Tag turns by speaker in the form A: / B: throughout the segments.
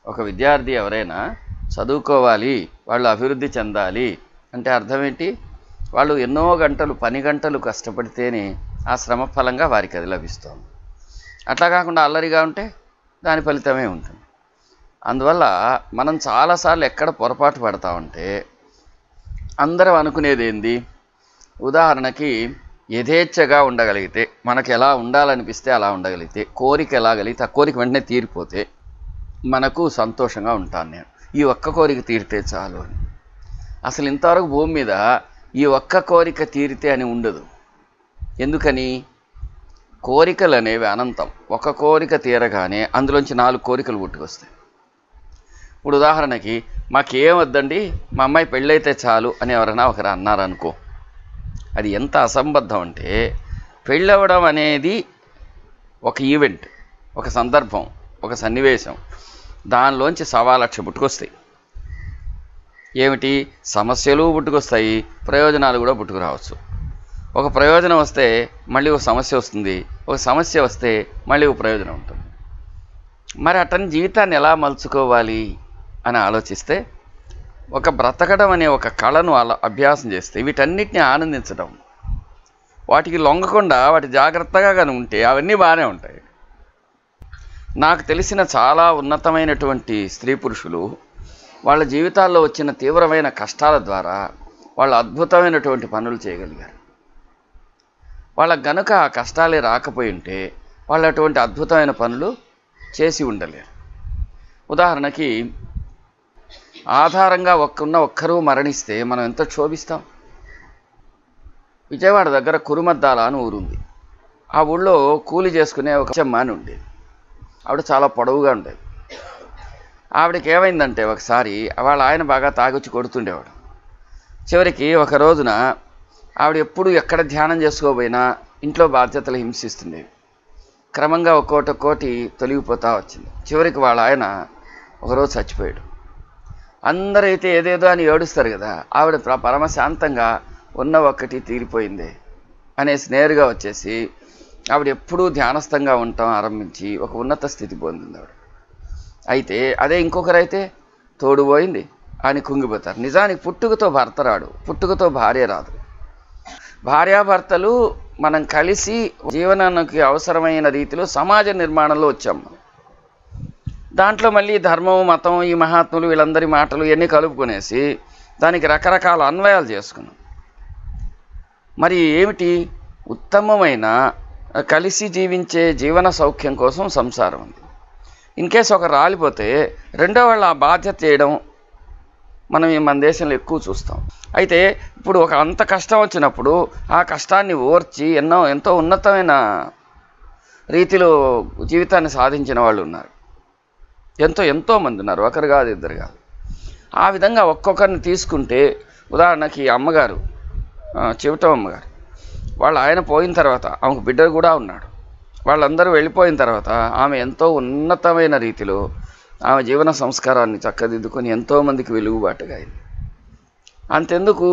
A: ఒక విద్యార్థి ఎవరైనా చదువుకోవాలి వాళ్ళు అభివృద్ధి చెందాలి అంటే అర్థం ఏంటి వాళ్ళు ఎన్నో గంటలు పని గంటలు కష్టపడితేనే ఆ శ్రమ ఫలంగా వారికి అది లభిస్తుంది అట్లా కాకుండా అల్లరిగా ఉంటే దాని ఫలితమే ఉంటుంది అందువల్ల మనం చాలాసార్లు ఎక్కడ పొరపాటు పడతామంటే అందరం అనుకునేది ఏంది ఉదాహరణకి యథేచ్ఛగా ఉండగలిగితే మనకు ఎలా ఉండాలనిపిస్తే అలా ఉండగలిగితే కోరిక ఎలా కలిగితే ఆ కోరిక వెంటనే తీరిపోతే మనకు సంతోషంగా ఉంటాను నేను ఈ ఒక్క కోరిక తీరితే చాలు అని అసలు ఇంతవరకు భూమి మీద ఈ ఒక్క కోరిక తీరితే అని ఉండదు ఎందుకని కోరికలు అనేవి అనంతం ఒక కోరిక తీరగానే అందులోంచి నాలుగు కోరికలు పుట్టుకొస్తాయి ఇప్పుడు ఉదాహరణకి మాకేం వద్దండి మా అమ్మాయి పెళ్ళైతే చాలు అని ఎవరైనా ఒకరు అన్నారనుకో అది ఎంత అసంబద్ధం అంటే పెళ్ళవడం అనేది ఒక ఈవెంట్ ఒక సందర్భం ఒక సన్నివేశం దానిలోంచి సవా లక్ష పుట్టుకొస్తాయి ఏమిటి సమస్యలు పుట్టుకొస్తాయి ప్రయోజనాలు కూడా పుట్టుకురావచ్చు ఒక ప్రయోజనం వస్తే మళ్ళీ ఒక సమస్య వస్తుంది ఒక సమస్య వస్తే మళ్ళీ ఒక ప్రయోజనం ఉంటుంది మరి అతని జీవితాన్ని ఎలా మలుచుకోవాలి అని ఆలోచిస్తే ఒక బ్రతకడం అనే ఒక కళను అలా అభ్యాసం చేస్తే వీటన్నిటిని ఆనందించడం వాటికి లొంగకుండా వాటి జాగ్రత్తగా కానీ ఉంటే అవన్నీ బాగానే ఉంటాయి నాకు తెలిసిన చాలా ఉన్నతమైనటువంటి స్త్రీ పురుషులు వాళ్ళ జీవితాల్లో వచ్చిన తీవ్రమైన కష్టాల ద్వారా వాళ్ళు అద్భుతమైనటువంటి పనులు చేయగలిగారు వాళ్ళకు గనుక ఆ కష్టాలే రాకపోయి ఉంటే వాళ్ళు అటువంటి అద్భుతమైన పనులు చేసి ఉండలేరు ఉదాహరణకి ఆధారంగా ఒక్కన్న ఒక్కరూ మరణిస్తే మనం ఎంత క్షోభిస్తాం విజయవాడ దగ్గర కురుమద్దాల అని ఊరుంది ఆ ఊళ్ళో కూలి చేసుకునే ఒక చెమ్మ అని ఉండేది ఆవిడ చాలా పొడవుగా ఉండేది ఆవిడకి ఏమైందంటే ఒకసారి వాళ్ళ ఆయన బాగా తాగొచ్చి కొడుతుండేవాడు చివరికి ఒక రోజున ఆవిడ ఎప్పుడు ఎక్కడ ధ్యానం చేసుకోబోయినా ఇంట్లో బాధ్యతలు హింసిస్తుండేవి క్రమంగా ఒక్కోటి ఒక్కోటి తొలగిపోతా వచ్చింది చివరికి వాళ్ళ ఆయన ఒకరోజు చచ్చిపోయాడు అందరైతే ఏదేదో అని ఏడుస్తారు కదా ఆవిడ ప్ర- పరమశాంతంగా ఉన్న ఒక్కటి తీరిపోయింది అనేసి నేరుగా వచ్చేసి ఆవిడ ఎప్పుడూ ధ్యానస్థంగా ఉండటం ఆరంభించి ఒక ఉన్నత స్థితి పొందింది ఆవిడ అయితే అదే ఇంకొకరైతే తోడు పోయింది అని కుంగిపోతారు నిజానికి పుట్టుకతో భర్త రాడు పుట్టుకతో భార్య రాదు భార్యాభర్తలు మనం కలిసి జీవనానికి అవసరమైన రీతిలో సమాజ నిర్మాణంలో వచ్చాం మనం. దాంట్లో మళ్ళీ ధర్మం మతం ఈ మహాత్ములు వీళ్ళందరి మాటలు ఇవన్నీ కలుపుకొనేసి దానికి రకరకాల అన్వయాలు చేసుకున్నాం మరి ఏమిటి ఉత్తమమైన కలిసి జీవించే జీవన సౌఖ్యం కోసం సంసారం ఉంది ఇన్ కేసు ఒక రాలిపోతే రెండో వాళ్ళు ఆ బాధ్యత చేయడం మనం ఈ మన దేశంలో ఎక్కువ చూస్తాం అయితే ఇప్పుడు ఒక అంత కష్టం వచ్చినప్పుడు ఆ కష్టాన్ని ఓర్చి ఎన్నో ఎంతో ఉన్నతమైన రీతిలో జీవితాన్ని సాధించిన వాళ్ళు ఉన్నారు ఎంతో ఎంతో మంది ఉన్నారు ఒకరు కాదు ఇద్దరు కాదు ఆ విధంగా ఒక్కొక్కరిని తీసుకుంటే ఉదాహరణకి ఈ అమ్మగారు ఆ, చెవిటం అమ్మగారు వాళ్ళ ఆయన పోయిన తర్వాత ఆమెకు బిడ్డ కూడా ఉన్నాడు వాళ్ళందరూ వెళ్ళిపోయిన తర్వాత ఆమె ఎంతో ఉన్నతమైన రీతిలో ఆమె జీవన సంస్కారాన్ని చక్కదిద్దుకొని ఎంతోమందికి వెలుగుబాటుగా అయింది అంతెందుకు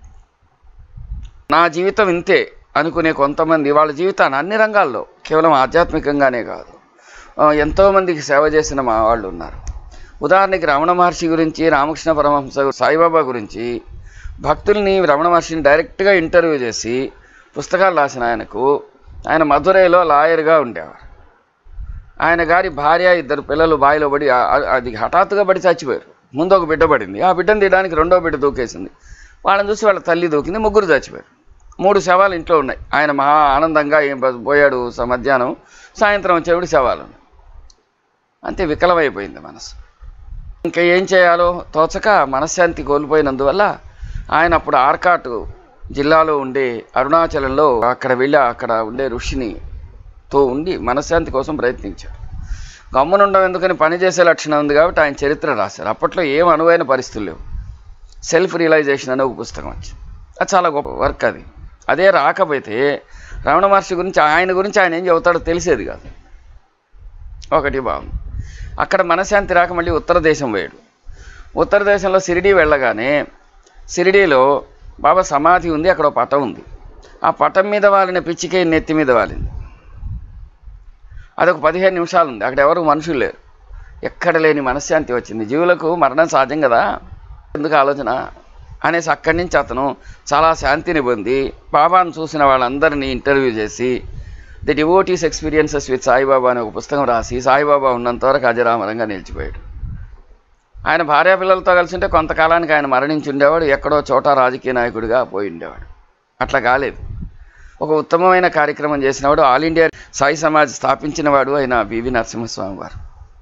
A: నా జీవితం ఇంతే అనుకునే కొంతమంది వాళ్ళ జీవితాన్ని అన్ని రంగాల్లో కేవలం ఆధ్యాత్మికంగానే కాదు ఆ, ఎంతోమందికి సేవ చేసిన మా వాళ్ళు ఉన్నారు ఉదాహరణకి రమణ మహర్షి గురించి రామకృష్ణ పరమహంస సాయిబాబా గురించి భక్తుల్ని రమణ మహర్షిని డైరెక్ట్గా ఇంటర్వ్యూ చేసి పుస్తకాలు రాసిన ఆయనకు ఆయన మధురైలో లాయర్గా ఉండేవారు ఆయన గారి భార్య ఇద్దరు పిల్లలు బావిలో పడి ఆ- ఆ- అది హఠాత్తుగా పడి చచ్చిపోయారు ముందు ఒక బిడ్డ పడింది ఆ బిడ్డను తీయడానికి రెండో బిడ్డ దూకేసింది వాళ్ళని చూసి వాళ్ళ తల్లి దూకింది ముగ్గురు చచ్చిపోయారు మూడు శవాలు ఇంట్లో ఉన్నాయి ఆయన మహా ఆనందంగా ఏం ప- పోయాడు స- మధ్యాహ్నం సాయంత్రం వచ్చేప్పుడు శవాలు ఉన్నాయి అంతే వికలమైపోయింది మనసు ఇంకా ఏం చేయాలో తోచక మనశ్శాంతి కోల్పోయినందువల్ల ఆయన అప్పుడు ఆర్కాట్ జిల్లాలో ఉండే అరుణాచలంలో అక్కడ వెళ్ళి అక్కడ ఉండే ఋషిని తో ఉండి మనశ్శాంతి కోసం ప్రయత్నించాడు గమ్మునుండం ఎందుకని పని చేసే లక్షణం ఉంది కాబట్టి ఆయన చరిత్ర రాశారు అప్పట్లో ఏం అనువైన పరిస్థితులు లేవు సెల్ఫ్ రియలైజేషన్ అనే ఒక పుస్తకం వచ్చింది అది చాలా గొప్ప వర్క్ అది అదే రాకపోతే రమణ మహర్షి గురించి ఆయన గురించి ఆయన ఏం చెబుతాడో తెలిసేది కాదు ఒకటి బాగుంది అక్కడ మనశ్శాంతి రాక మళ్ళీ ఉత్తర దేశం పోయాడు ఉత్తర దేశంలో సిరిడి వెళ్ళగానే సిరిడీలో బాబా సమాధి ఉంది అక్కడ ఒక పటం ఉంది ఆ పటం మీద వాలిన పిచ్చికే నెత్తి మీద వాలింది అదొక పదిహేను నిమిషాలు ఉంది అక్కడ ఎవరు మనుషులు లేరు ఎక్కడ లేని మనశ్శాంతి వచ్చింది జీవులకు మరణం సహజం కదా ఎందుకు ఆలోచన అనేసి అక్కడి నుంచి అతను చాలా శాంతిని పొంది బాబాను చూసిన వాళ్ళందరినీ ఇంటర్వ్యూ చేసి the devotees experiences with Saibaba అనే ఒక పుస్తకం రాసి సాయిబాబా ఉన్నంతవరకు అజరామరంగా నిలిచిపోయాడు ఆయన భార్యాపిల్లలతో కలిసి ఉంటే కొంతకాలానికి ఆయన మరణించి ఉండేవాడు ఎక్కడో చోట రాజకీయ నాయకుడిగా పోయి ఉండేవాడు అట్లా కాలేదు ఒక ఉత్తమమైన కార్యక్రమం చేసినవాడు ఆల్ ఇండియా సాయి సమాజ్ స్థాపించినవాడు అయిన బివి నరసింహస్వామి వారు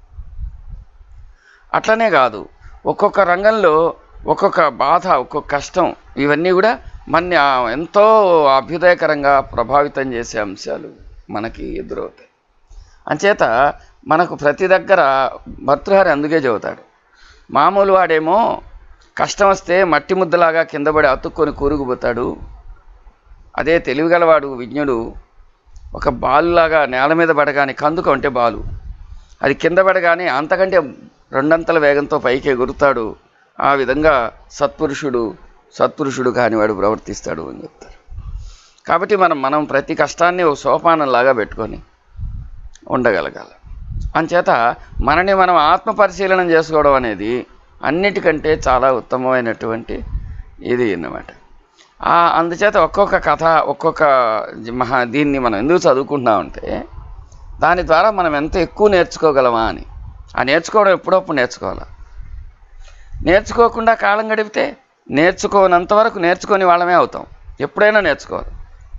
A: అట్లనే కాదు ఒక్కొక్క రంగంలో ఒక్కొక్క బాధ ఒక్కొక్క కష్టం ఇవన్నీ కూడా మన ఎంతో అభ్యుదయకరంగా ప్రభావితం చేసే అంశాలు మనకి ఎదురవుతాయి అంచేత మనకు ప్రతి దగ్గర భర్తృహరి అందుకే చెబుతాడు మామూలు వాడేమో కష్టం వస్తే మట్టి ముద్దలాగా కిందపడి అతుక్కొని కూరుకుపోతాడు అదే తెలివిగలవాడు విజ్ఞుడు ఒక బాలులాగా నేల మీద పడగానే కందుకు అంటే బాలు అది కింద పడగానే అంతకంటే రెండంతల వేగంతో పైకి ఎగురుతాడు ఆ విధంగా సత్పురుషుడు సత్పురుషుడు కానివాడు ప్రవర్తిస్తాడు అని చెప్తారు కాబట్టి మనం మనం ప్రతి కష్టాన్ని ఒక సోపానంలాగా పెట్టుకొని ఉండగలగాలి అంచేత మనని మనం ఆత్మ పరిశీలన చేసుకోవడం అనేది అన్నిటికంటే చాలా ఉత్తమమైనటువంటి ఇది అన్నమాట ఆ అందుచేత ఒక్కొక్క కథ ఒక్కొక్క జ- మహా దీన్ని మనం ఎందుకు చదువుకుంటున్నామంటే దాని ద్వారా మనం ఎంత ఎక్కువ నేర్చుకోగలమా అని ఆ నేర్చుకోవడం ఎప్పుడప్పుడు నేర్చుకోవాలి నేర్చుకోకుండా కాలం గడిపితే నేర్చుకోనంత వరకు నేర్చుకొని వాళ్ళమే అవుతాం ఎప్పుడైనా నేర్చుకోవాలి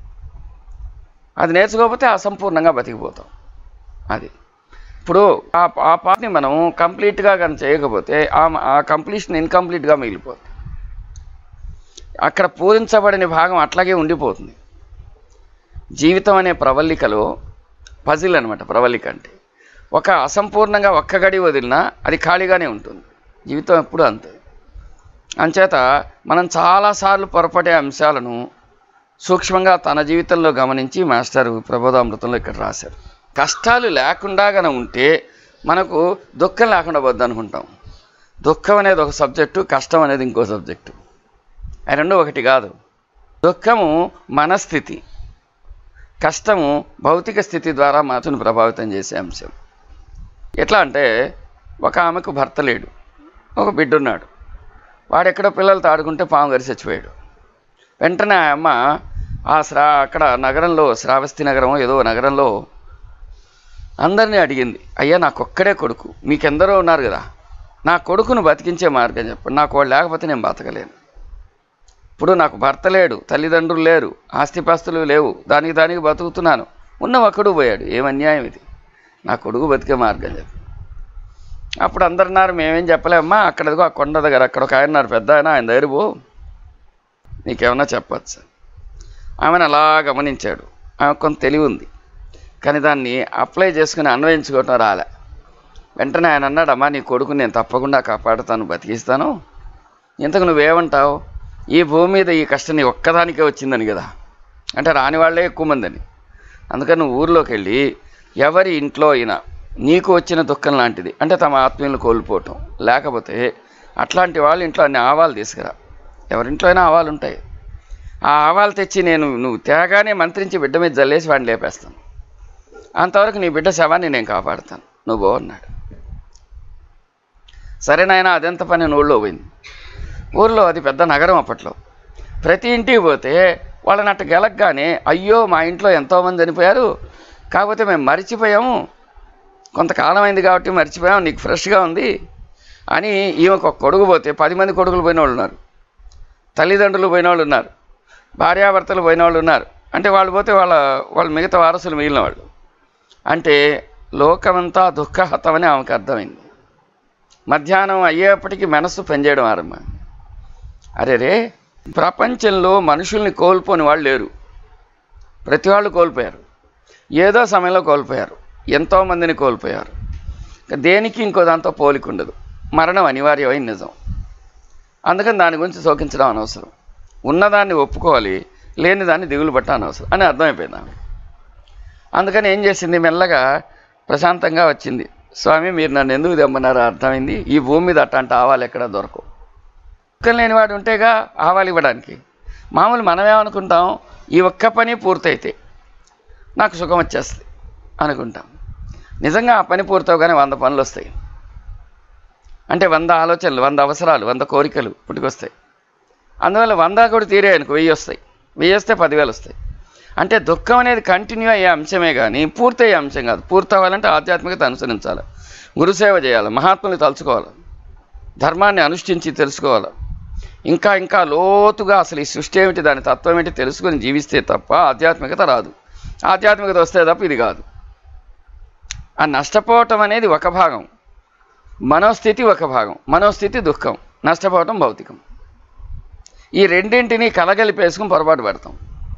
A: అది నేర్చుకోకపోతే అసంపూర్ణంగా బతికిపోతాం అది ఇప్పుడు ఆ ఆ పార్ట్ని మనం కంప్లీట్గా కానీ చేయకపోతే ఆ ఆ కంప్లీషన్ ఇన్కంప్లీట్గా మిగిలిపోతుంది అక్కడ పూరించబడిన భాగం అట్లాగే ఉండిపోతుంది జీవితం అనే ప్రవల్లికలో పజిల్ అనమాట ప్రవల్లిక అంటే ఒక అసంపూర్ణంగా ఒక్క గడి వదిలినా అది ఖాళీగానే ఉంటుంది జీవితం ఎప్పుడూ అంతే అంచేత మనం చాలాసార్లు పొరపడే అంశాలను సూక్ష్మంగా తన జీవితంలో గమనించి మాస్టర్ ప్రబోధామృతంలో ఇక్కడ రాశారు కష్టాలు లేకుండా గన ఉంటే మనకు దుఃఖం లేకుండా పోద్ది అనుకుంటాం దుఃఖం అనేది ఒక సబ్జెక్టు కష్టం అనేది ఇంకో సబ్జెక్టు ఆ రెండు ఒకటి కాదు దుఃఖము మనస్థితి కష్టము భౌతిక స్థితి ద్వారా మనసును ప్రభావితం చేసే అంశం ఎట్లా అంటే ఒక ఆమెకు భర్త లేడు ఒక బిడ్డ ఉన్నాడు వాడు ఎక్కడో పిల్లలతో ఆడుకుంటే పాము గరి చచ్చిపోయాడు వెంటనే ఆ అమ్మ ఆ శ్రా అక్కడ నగరంలో శ్రావస్తి నగరం ఏదో నగరంలో అందరినీ అడిగింది అయ్యా నాకొక్కడే కొడుకు మీకెందరో ఉన్నారు కదా నా కొడుకును బతికించే మార్గం చెప్పండి నాకు వాడు లేకపోతే నేను బతకలేను ఇప్పుడు నాకు భర్త లేడు తల్లిదండ్రులు లేరు ఆస్తిపాస్తులు లేవు దానికి దానికి బతుకుతున్నాను ఉన్న ఒక్కడు పోయాడు ఏం అన్యాయం ఇది నా కొడుకు బతికే మార్గం చెప్పు అప్పుడు అందరున్నారు మేమేం చెప్పలేమ్మా అక్కడదిగో ఆ కొండ దగ్గర అక్కడ ఒక ఆయన ఉన్నారు పెద్ద ఆయన ఆయన దగ్గర పో నీకేమన్నా చెప్పచ్చు ఆమెను అలా గమనించాడు ఆమె కొంత తెలివి ఉంది కానీ దాన్ని అప్లై చేసుకుని అన్వయించుకోవటం రాలే వెంటనే ఆయన అన్నాడు అమ్మా నీ కొడుకుని నేను తప్పకుండా కాపాడుతాను బతికిస్తాను ఇంతకు నువ్వేమంటావు ఈ భూమి మీద ఈ కష్టం నీ ఒక్కదానికే వచ్చిందని కదా అంటే రాని వాళ్ళే ఎక్కువ మందని అందుకని నువ్వు ఊర్లోకి వెళ్ళి ఎవరి ఇంట్లో అయినా నీకు వచ్చిన దుఃఖం లాంటిది అంటే తమ ఆత్మీయులను కోల్పోవటం లేకపోతే అట్లాంటి వాళ్ళ ఇంట్లో అన్ని ఆవాలు తీసుకురా ఎవరింట్లో అయినా ఆవాలు ఉంటాయి ఆ ఆవాలు తెచ్చి నేను నువ్వు తేగానే మంత్రించి బిడ్డ మీద జల్లేసి వాడిని లేపేస్తాను అంతవరకు నీ బిడ్డ శవాన్ని నేను కాపాడుతాను నువ్వు పో అన్నాడు సరే నాయన అదెంత పని అని ఊళ్ళో పోయింది ఊర్లో అది పెద్ద నగరం అప్పట్లో ప్రతి ఇంటికి పోతే వాళ్ళని అట్ట గెలకగానే అయ్యో మా ఇంట్లో ఎంతోమంది చనిపోయారు కాకపోతే మేము మర్చిపోయాము కొంతకాలం అయింది కాబట్టి మర్చిపోయాం నీకు ఫ్రెష్గా ఉంది అని ఈమెకు ఒక కొడుకు పోతే పది మంది కొడుకులు పోయిన వాళ్ళు ఉన్నారు తల్లిదండ్రులు పోయిన వాళ్ళు ఉన్నారు భార్యాభర్తలు పోయిన వాళ్ళు ఉన్నారు అంటే వాళ్ళు పోతే వాళ్ళ వాళ్ళ మిగతా వారసులు మిగిలిన వాళ్ళు అంటే లోకమంతా దుఃఖహతమని ఆమెకు అర్థమైంది మధ్యాహ్నం అయ్యేప్పటికీ మనస్సు పనిచేయడం ఆరంభం అరే రే ప్రపంచంలో మనుషుల్ని కోల్పోని వాళ్ళు లేరు ప్రతి వాళ్ళు కోల్పోయారు ఏదో సమయంలో కోల్పోయారు ఎంతోమందిని కోల్పోయారు ఇక దేనికి ఇంకో దాంతో పోలిక ఉండదు మరణం అనివార్యమైన నిజం అందుకని దాని గురించి శోకించడం అనవసరం ఉన్నదాన్ని ఒప్పుకోవాలి లేని దాన్ని దిగులు పట్ట అనవసరం అని అర్థమైపోయింది ఆమె అందుకని ఏం చేసింది మెల్లగా ప్రశాంతంగా వచ్చింది స్వామి మీరు నన్ను ఎందుకు తెమ్మన్నారో అర్థమైంది ఈ భూమి మీద అట్లాంటి ఆవాలు ఎక్కడ దొరకవు దుఃఖం లేనివాడు ఉంటేగా ఆవాలు ఇవ్వడానికి మామూలు మనమేమనుకుంటాం ఈ ఒక్క పని పూర్తయితే నాకు సుఖం వచ్చేస్తుంది అనుకుంటాం నిజంగా ఆ పని పూర్తవగానే వంద పనులు వస్తాయి అంటే వంద ఆలోచనలు వంద అవసరాలు వంద కోరికలు పుట్టుకొస్తాయి అందువల్ల వంద కూడా తీరే అనుకో వెయ్యి వస్తాయి వెయ్యి వస్తే పదివేలు వస్తాయి అంటే దుఃఖం అనేది కంటిన్యూ అయ్యే అంశమే కానీ పూర్తయ్యే అంశం కాదు పూర్తి అవ్వాలంటే ఆధ్యాత్మికత అనుసరించాలి గురుసేవ చేయాలి మహాత్ముని తలుచుకోవాలి ధర్మాన్ని అనుష్ఠించి తెలుసుకోవాలి ఇంకా ఇంకా లోతుగా అసలు ఈ సృష్టి ఏమిటి దాని తత్వం ఏంటి తెలుసుకొని జీవిస్తే తప్ప ఆధ్యాత్మికత రాదు ఆధ్యాత్మికత వస్తే తప్ప ఇది కాదు ఆ నష్టపోవటం అనేది ఒక భాగం మనోస్థితి ఒక భాగం మనోస్థితి దుఃఖం నష్టపోవటం భౌతికం ఈ రెండింటినీ కలగలిపేసుకుని పొరపాటు పడతాం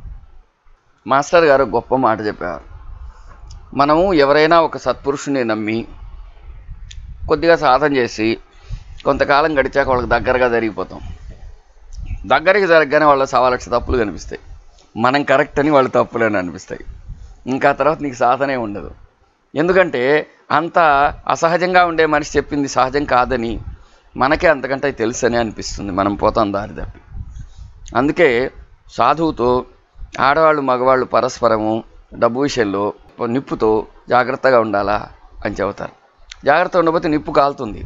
A: మాస్టర్ గారు గొప్ప మాట చెప్పారు మనము ఎవరైనా ఒక సత్పురుషుని నమ్మి కొద్దిగా సాధన చేసి కొంతకాలం గడిచాక వాళ్ళకి దగ్గరగా జరిగిపోతాం దగ్గరికి జరగగానే వాళ్ళ సవా లక్ష తప్పులు కనిపిస్తాయి మనం కరెక్ట్ అని వాళ్ళ తప్పులని అనిపిస్తాయి ఇంకా తర్వాత నీకు సాధనే ఉండదు ఎందుకంటే అంత అసహజంగా ఉండే మనిషి చెప్పింది సహజం కాదని మనకే అంతకంటే తెలుసని అనిపిస్తుంది మనం పోతాం దారి తప్పి అందుకే సాధువుతో ఆడవాళ్ళు మగవాళ్ళు పరస్పరము డబ్బు విషయంలో నిప్పుతో జాగ్రత్తగా ఉండాలా అని చెబుతారు జాగ్రత్త ఉండకపోతే నిప్పు కాలుతుంది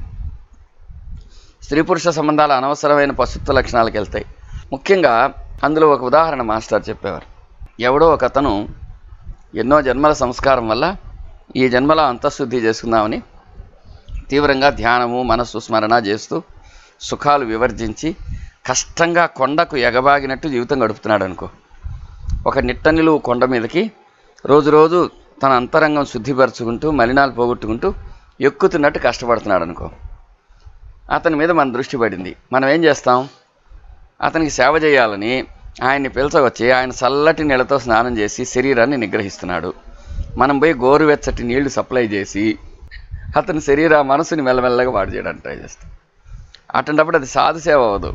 A: స్త్రీ పురుష సంబంధాలు అనవసరమైన పశుత్వ లక్షణాలకు వెళ్తాయి ముఖ్యంగా అందులో ఒక ఉదాహరణ మాస్టర్ చెప్పేవారు ఎవడో ఒక అతను ఎన్నో జన్మల సంస్కారం వల్ల ఈ జన్మలో అంతఃశుద్ధి చేసుకుందామని తీవ్రంగా ధ్యానము మనస్సు స్మరణ చేస్తూ సుఖాలు వివర్జించి కష్టంగా కొండకు ఎగబాగినట్టు జీవితం గడుపుతున్నాడు అనుకో ఒక నిట్ట నిలువు కొండ మీదకి రోజు రోజు తన అంతరంగం శుద్ధిపరచుకుంటూ మలినాలు పోగొట్టుకుంటూ ఎక్కుతున్నట్టు కష్టపడుతున్నాడు అనుకో అతని మీద మన దృష్టి పడింది మనం ఏం చేస్తాం అతనికి సేవ చేయాలని ఆయన్ని పిలిచవచ్చి ఆయన చల్లటి నీళ్ళతో స్నానం చేసి శరీరాన్ని నిగ్రహిస్తున్నాడు మనం పోయి గోరువెచ్చటి నీళ్లు సప్లై చేసి అతని శరీర మనసుని మెల్లమెల్లగా వాడు చేయడానికి ట్రై చేస్తాం అటువంటిప్పుడు అది సాధు సేవ అవ్వదు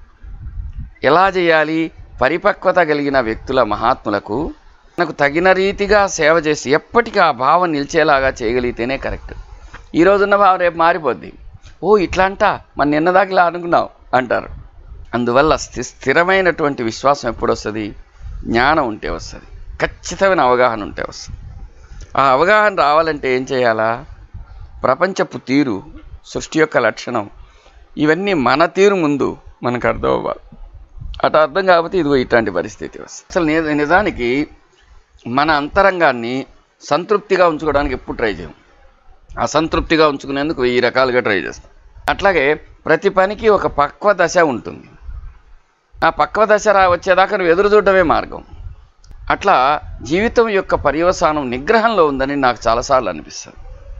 A: ఎలా చేయాలి పరిపక్వత కలిగిన వ్యక్తుల మహాత్ములకు మనకు తగిన రీతిగా సేవ చేసి ఎప్పటికీ ఆ భావం నిలిచేలాగా చేయగలిగితేనే కరెక్ట్ ఈ రోజున్న భావం రేపు మారిపోద్ది ఓ ఇట్లా అంటా మన నిన్నదాకా ఇలా అనుకున్నావు అంటారు అందువల్ల స్థి స్థిరమైనటువంటి విశ్వాసం ఎప్పుడు వస్తుంది జ్ఞానం ఉంటే వస్తుంది ఖచ్చితమైన అవగాహన ఉంటే వస్తుంది ఆ అవగాహన రావాలంటే ఏం చేయాలా ప్రపంచపు తీరు సృష్టి యొక్క లక్షణం ఇవన్నీ మన తీరు ముందు మనకు అర్థం అవ్వాలి అటు అర్థం కాకపోతే ఇదిగో ఇట్లాంటి పరిస్థితి వస్తుంది అసలు ని- నిజానికి మన అంతరంగాన్ని సంతృప్తిగా ఉంచుకోవడానికి ఎప్పుడు ట్రై చేయం అసంతృప్తిగా ఉంచుకునేందుకు వెయ్యి రకాలుగా ట్రై చేస్తాం అట్లాగే ప్రతి పనికి ఒక పక్వ దశ ఉంటుంది ఆ పక్వ దశ రా వచ్చేదాకా నువ్వు ఎదురు చూడడమే మార్గం అట్లా జీవితం యొక్క పర్యవసానం నిగ్రహంలో ఉందని నాకు చాలాసార్లు అనిపిస్తుంది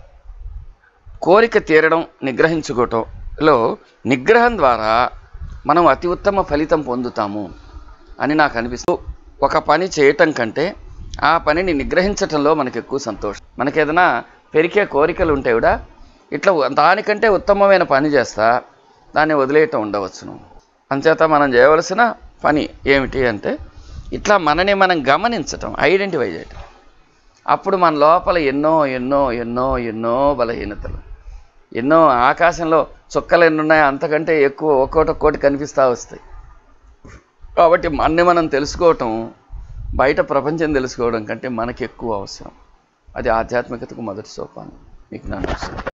A: కోరిక తీరడం నిగ్రహించుకోవటంలో నిగ్రహం ద్వారా మనం అతి ఉత్తమ ఫలితం పొందుతాము అని నాకు అనిపిస్తూ ఒక పని చేయటం కంటే ఆ పనిని నిగ్రహించటంలో మనకు ఎక్కువ సంతోషం మనకి ఏదైనా పెరిగే కోరికలు ఉంటే కూడా ఇట్లా దానికంటే ఉత్తమమైన పని చేస్తా దాన్ని వదిలేయటం ఉండవచ్చును అంచేత మనం చేయవలసిన పని ఏమిటి అంటే ఇట్లా మనని మనం గమనించటం ఐడెంటిఫై చేయటం అప్పుడు మన లోపల ఎన్నో ఎన్నో ఎన్నో ఎన్నో బలహీనతలు ఎన్నో ఆకాశంలో చుక్కలు ఎన్ని ఉన్నాయో అంతకంటే ఎక్కువ ఒక్కోటి ఒక్కోటి కనిపిస్తూ వస్తాయి కాబట్టి మనని మనం తెలుసుకోవటం బయట ప్రపంచం తెలుసుకోవడం కంటే మనకి ఎక్కువ అవసరం అది ఆధ్యాత్మికతకు మొదటి సోపానం మీకు నన్ను